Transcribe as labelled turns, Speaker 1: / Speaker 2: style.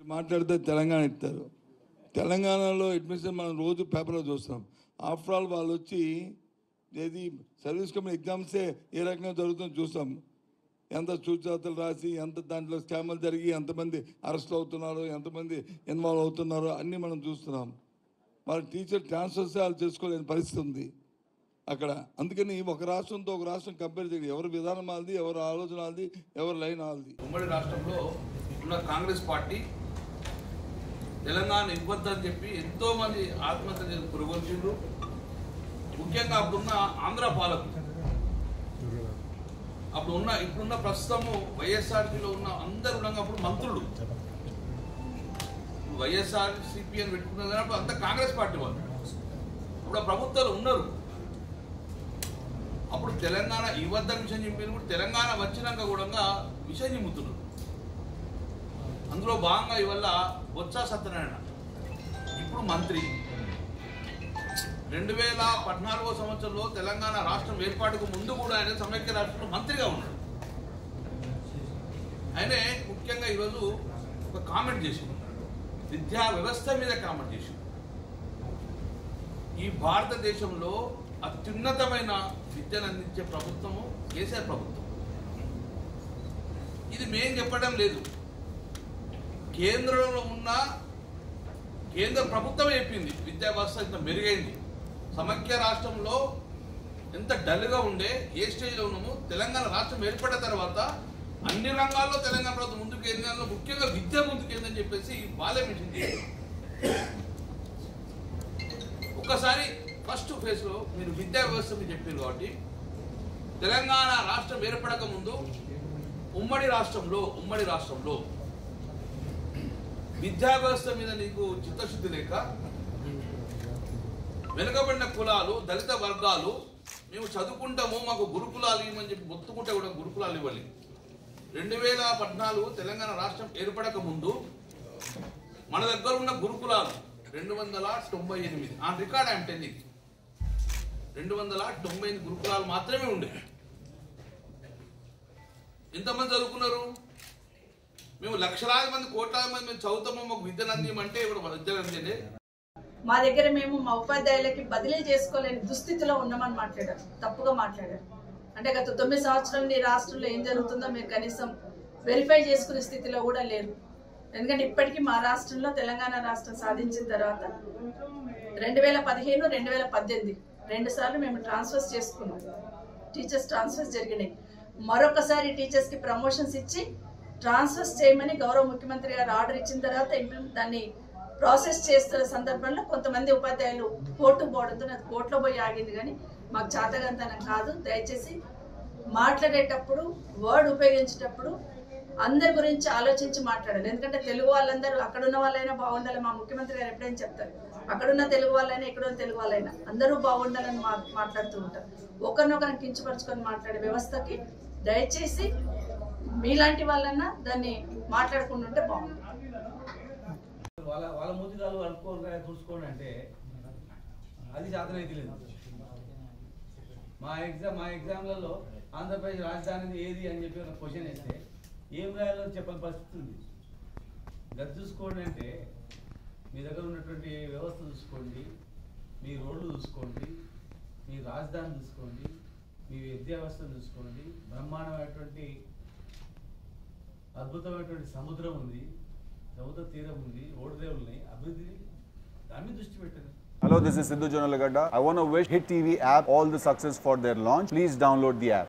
Speaker 1: మాట్లాడితే తెలంగాణ ఇస్తారు తెలంగాణలో అడ్మిషన్ మనం రోజు పేపర్లో చూస్తాం ఆఫ్టర్ ఆల్ వాళ్ళు వచ్చి ఏది సర్వీస్ కమిషన్ ఎగ్జామ్సే ఏ రకంగా జరుగుతుందో చూస్తాం ఎంత సూచనలు రాసి ఎంత దాంట్లో స్కామ్లు జరిగి ఎంతమంది అరెస్ట్ అవుతున్నారో ఎంతమంది ఇన్వాల్వ్ అవుతున్నారో అన్నీ మనం చూస్తున్నాం వాళ్ళ టీచర్ ట్రాన్స్ఫర్స్ వాళ్ళు చేసుకోలేని పరిస్థితి ఉంది అక్కడ అందుకని ఒక రాష్ట్రంతో ఒక రాష్ట్రం కంపేర్ చేయడం ఎవరి విధానం వాళ్ళది ఎవరి ఆలోచన వాళ్ళది ఎవరి లైన్ వాళ్ళది
Speaker 2: ఉమ్మడి రాష్ట్రంలో ఉన్న కాంగ్రెస్ పార్టీ తెలంగాణ ఇవ్వద్దని చెప్పి ఎంతో మంది ఆత్మహత్య చేసి పురుగొల్చిండ్రు ముఖ్యంగా అప్పుడున్న ఆంధ్ర పాలకులు అప్పుడు ఉన్న ఇప్పుడున్న ప్రస్తుతము వైఎస్ఆర్సీలో ఉన్న అందరు ఉండగా అప్పుడు మంత్రులు వైఎస్ఆర్ సిపి అని పెట్టుకున్నారు కానీ అప్పుడు అంతా కాంగ్రెస్ పార్టీ వాళ్ళు ఇప్పుడు ఆ ప్రభుత్వాలు ఉన్నారు అప్పుడు తెలంగాణ ఇవ్వద్దని విషయం చెప్పిన కూడా తెలంగాణ వచ్చినాక కూడా విషయం చెబుతున్నారు అందులో భాగంగా ఇవల్ల బొత్స సత్యనారాయణ ఇప్పుడు మంత్రి రెండు వేల పద్నాలుగో సంవత్సరంలో తెలంగాణ రాష్ట్రం ఏర్పాటుకు ముందు కూడా ఆయన సమైక్య రాష్ట్రంలో మంత్రిగా ఉన్నాడు ఆయనే ముఖ్యంగా ఈరోజు ఒక కామెంట్ చేసింది విద్యా వ్యవస్థ మీద కామెంట్ చేసింది ఈ భారతదేశంలో అత్యున్నతమైన విద్యను అందించే ప్రభుత్వము కేసీఆర్ ప్రభుత్వం ఇది మేం చెప్పడం లేదు కేంద్రంలో ఉన్న కేంద్ర ప్రభుత్వం చెప్పింది విద్యా వ్యవస్థ ఇంత మెరుగైంది సమైక్య రాష్ట్రంలో ఎంత డల్గా ఉండే ఏ స్టేజ్లో ఉన్నామో తెలంగాణ రాష్ట్రం ఏర్పడిన తర్వాత అన్ని రంగాల్లో తెలంగాణ ప్రభుత్వం ముందుకు కేంద్రంలో ముఖ్యంగా విద్య ముందుకేందని చెప్పేసి వాళ్ళే మిషన్ చేయాలి ఒక్కసారి ఫస్ట్ ఫేజ్ లో మీరు విద్యా వ్యవస్థ మీద చెప్పారు కాబట్టి తెలంగాణ రాష్ట్రం ఏర్పడక ముందు ఉమ్మడి రాష్ట్రంలో ఉమ్మడి రాష్ట్రంలో విద్యా వ్యవస్థ మీద నీకు చిత్తశుద్ధి లేక వెనుకబడిన కులాలు దళిత వర్గాలు మేము చదువుకుంటాము మాకు గురుకులాలు ఇవ్వమని చెప్పి మొత్తుకుంటే కూడా గురుకులాలు ఇవ్వాలి రెండు వేల పద్నాలుగు తెలంగాణ రాష్ట్రం ఏర్పడక ముందు మన దగ్గర ఉన్న గురుకులాలు రెండు వందల తొంభై ఎనిమిది ఆ రికార్డ్ ఐఎమ్ టెల్లింగ్ రెండు వందల తొంభై ఎనిమిది గురుకులాలు మాత్రమే ఉండే ఎంతమంది చదువుకున్నారు మేము లక్షలాది మంది కోట్లాది మంది మేము చదువుతాము మాకు విద్యను అందియమంటే ఇప్పుడు విద్యను అందించండి
Speaker 3: మా దగ్గర మేము మా ఉపాధ్యాయులకి బదిలీ చేసుకోలేని దుస్థితిలో ఉన్నామని మాట్లాడారు తప్పుగా మాట్లాడారు అంటే గత తొమ్మిది సంవత్సరాలు ఈ రాష్ట్రంలో ఏం జరుగుతుందో మీరు కనీసం వెరిఫై చేసుకునే స్థితిలో కూడా లేరు ఎందుకంటే ఇప్పటికీ మా రాష్ట్రంలో తెలంగాణ రాష్ట్రం సాధించిన తర్వాత రెండు వేల పదిహేను రెండు వేల పద్దెనిమిది రెండు సార్లు మేము ట్రాన్స్ఫర్స్ చేసుకున్నాం టీచర్స్ ట్రాన్స్ఫర్స్ జరిగినాయి మరొకసారి టీచర్స్కి ప్రమోషన్స్ ఇచ్చి ట్రాన్స్ఫర్స్ చేయమని గౌరవ ముఖ్యమంత్రి గారు ఆర్డర్ ఇచ్చిన తర్వాత ఇంప్లిమెంట్ దాన్ని ప్రాసెస్ చేస్తున్న సందర్భంలో కొంతమంది ఉపాధ్యాయులు కోర్టు పోవడంతో నాకు కోర్టులో పోయి ఆగింది కానీ మాకు చాతగంతనం కాదు దయచేసి మాట్లాడేటప్పుడు వర్డ్ ఉపయోగించేటప్పుడు అందరి గురించి ఆలోచించి మాట్లాడాలి ఎందుకంటే తెలుగు వాళ్ళందరూ అక్కడ ఉన్న వాళ్ళైనా బాగుండాలి మా ముఖ్యమంత్రి గారు ఎప్పుడైనా చెప్తారు అక్కడున్న తెలుగు వాళ్ళైనా ఇక్కడున్న తెలుగు వాళ్ళైనా అందరూ బాగుండాలని మా మాట్లాడుతూ ఉంటారు ఒకరినొకరిని కించపరుచుకొని మాట్లాడే వ్యవస్థకి దయచేసి మీలాంటి వాళ్ళన్నా దాన్ని మాట్లాడకుండా ఉంటే బాగుంటుంది
Speaker 4: వాళ్ళ వాళ్ళ మూతికాలు అనుకోని చూసుకోండి అంటే అది శాతనైతే లేదు మా ఎగ్జామ్ మా ఎగ్జామ్లలో ఆంధ్రప్రదేశ్ రాజధాని ఏది అని చెప్పి ఒక క్వశ్చన్ వేస్తే ఏం రాయాలో చెప్పని పరిస్థితి ఉంది గది చూసుకోండి అంటే మీ దగ్గర ఉన్నటువంటి వ్యవస్థ చూసుకోండి మీ రోడ్లు చూసుకోండి మీ రాజధాని చూసుకోండి మీ విద్యా వ్యవస్థను చూసుకోండి బ్రహ్మాండమైనటువంటి అద్భుతమైనటువంటి సముద్రం ఉంది సముద్ర తీరం ఉంది ఓడరేవులు ఉన్నాయి అభివృద్ధి దాని మీద దృష్టి పెట్టండి
Speaker 5: Hello, this is Sidhu Jonalagada. I want to wish Hit TV app all the success for their launch. Please download the app.